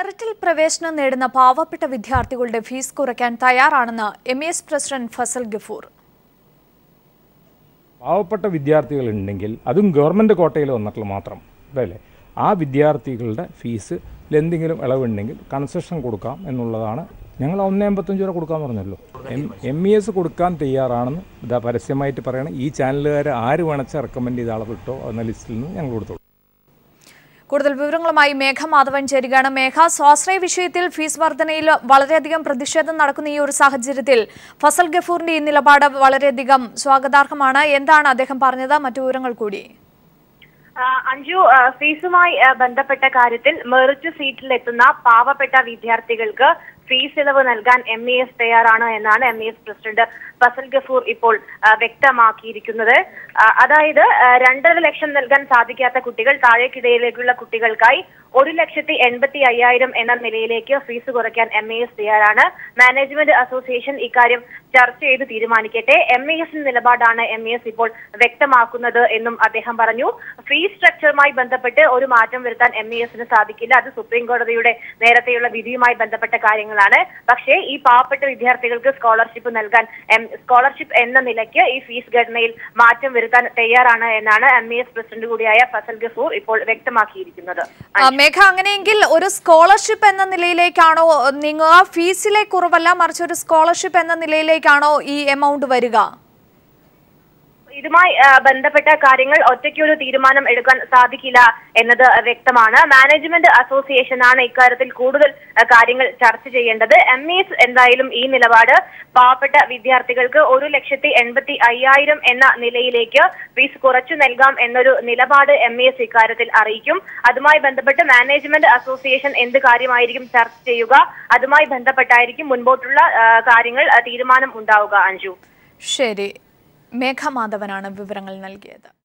മെറിറ്റിൽ പ്രവേശനം നേടുന്ന പാവപ്പെട്ട വിദ്യാർത്ഥികളുടെ ഫീസ് കുറയ്ക്കാൻ തയ്യാറാണെന്ന് M S president Fazal Gafoor പാവപ്പെട്ട വിദ്യാർത്ഥികളുണ്ടെങ്കിൽ അതും ഗവൺമെൻറ് കോട്ടയിൽ വന്നിട്ടുള്ള മാത്രം അതല്ലേ ആ വിദ്യാർത്ഥികളുടെ ഫീസിൽ എന്തെങ്കിലും ഇളവുണ്ടെങ്കിൽ കൺസെഷൻ കൊടുക്കാം എന്നുള്ളതാണ് ഞങ്ങൾ ഒന്നേ എൺപത്തഞ്ച് രൂപ കൊടുക്കാൻ പറഞ്ഞല്ലോ എം എം ഇ എസ് കൊടുക്കാൻ തയ്യാറാണെന്ന് ഇതാ പരസ്യമായിട്ട് പറയണം ഈ ചാനലുകാർ ആര് വേണച്ചാൽ റെക്കമെൻഡ് ചെയ്ത ആളെ കിട്ടോ എന്ന ലിസ്റ്റിൽ നിന്ന് ഞങ്ങൾ കൊടുത്തോളൂ കൂടുതൽ വിവരങ്ങളുമായി മേഘ മാധവൻ ചേരുകയാണ് മേഘ സ്വാശ്രയ വിഷയത്തിൽ ഫീസ് വർധനയിൽ വളരെയധികം പ്രതിഷേധം നടക്കുന്ന ഈ ഒരു സാഹചര്യത്തിൽ ഫസൽ ഗഫൂറിന്റെ ഈ നിലപാട് വളരെയധികം സ്വാഗതാർഹമാണ് എന്താണ് അദ്ദേഹം പറഞ്ഞത് മറ്റു വിവരങ്ങൾ കൂടി ആ, അഞ്ജു ആ, ഫീസുമായി ആ, ബന്ധപ്പെട്ട കാര്യത്തിൽ മെറിറ്റ് സീറ്റിലെത്തുന്ന പാവപ്പെട്ട വിദ്യാർത്ഥികൾക്ക് ഫീസ് ഇളവ് നൽകാൻ എം ഇ എസ് തയ്യാറാണ് എന്നാണ് M E S president Fazal Gafoor ഇപ്പോൾ ആ, വ്യക്തമാക്കിയിരിക്കുന്നത് ആ, അതായത് ആ, രണ്ടര ലക്ഷം നൽകാൻ സാധിക്കാത്ത കുട്ടികൾ താഴേക്കിടയിലേക്കുള്ള കുട്ടികൾക്കായി ഒരു ലക്ഷത്തി എൺപത്തി അയ്യായിരം എന്ന നിലയിലേക്ക് ഫീസ് കുറയ്ക്കാൻ എം ഇ എസ് തയ്യാറാണ് മാനേജ്മെന്റ് അസോസിയേഷൻ ഇക്കാര്യം ചർച്ച ചെയ്ത് തീരുമാനിക്കട്ടെ എം ഇ എസ് നിലപാടാണ് എം ഇ എസ് ഇപ്പോൾ വ്യക്തമാക്കുന്നത് എന്നും അദ്ദേഹം പറഞ്ഞു ഫീസ് സ്ട്രക്ചറുമായി ബന്ധപ്പെട്ട് ഒരു മാറ്റം വരുത്താൻ എം ഇ എസിന് സാധിക്കില്ല അത് സുപ്രീം കോടതിയുടെ നേരത്തെയുള്ള വിധിയുമായി ബന്ധപ്പെട്ട കാര്യങ്ങളാണ് പക്ഷേ ഈ പാവപ്പെട്ട വിദ്യാർത്ഥികൾക്ക് സ്കോളർഷിപ്പ് നൽകാൻ എം സ്കോളർഷിപ്പ് എന്ന നിലയ്ക്ക് ഈ ഫീസ് ഘടനയിൽ മാറ്റം വരുത്താൻ തയ്യാറാണ് എന്നാണ് എം ഇ എസ് പ്രസിഡന്റ് കൂടിയായ ഫസൽ ഗഫൂർ ഇപ്പോൾ വ്യക്തമാക്കിയിരിക്കുന്നത് ആ, മേഘ അങ്ങനെയെങ്കിൽ ഒരു സ്കോളർഷിപ്പ് എന്ന നിലയിലേക്കാണോ നീങ്ങുക ഫീസിലെ കുറവല്ല മറിച്ച് ഒരു സ്കോളർഷിപ്പ് എന്ന നിലയിലേക്കാണോ ഈ എമൗണ്ട് വരിക ഇതുമായി ആ, ബന്ധപ്പെട്ട കാര്യങ്ങൾ ഒറ്റയ്ക്കൊരു തീരുമാനം എടുക്കാൻ സാധിക്കില്ല എന്നത് വ്യക്തമാണ് മാനേജ്മെന്റ് അസോസിയേഷൻ ആണ് ഇക്കാര്യത്തിൽ കൂടുതൽ ആ, കാര്യങ്ങൾ ചർച്ച ചെയ്യേണ്ടത് എം എസ് എന്തായാലും ഈ നിലപാട് പാവപ്പെട്ട വിദ്യാർത്ഥികൾക്ക് ഒരു ലക്ഷത്തി എൺപത്തി അയ്യായിരം എന്ന നിലയിലേക്ക് ഫീസ് കുറച്ചു നൽകാം എന്നൊരു നിലപാട് എം എസ് ഇക്കാര്യത്തിൽ അറിയിക്കും അതുമായി ബന്ധപ്പെട്ട് മാനേജ്മെന്റ് അസോസിയേഷൻ എന്ത് കാര്യമായിരിക്കും ചർച്ച ചെയ്യുക അതുമായി ബന്ധപ്പെട്ടായിരിക്കും മുൻപോട്ടുള്ള ആ, കാര്യങ്ങൾ ആ, തീരുമാനം ഉണ്ടാവുക അഞ്ജു ശരി മേഘ മാധവനാണ് വിവരങ്ങൾ നൽകിയത്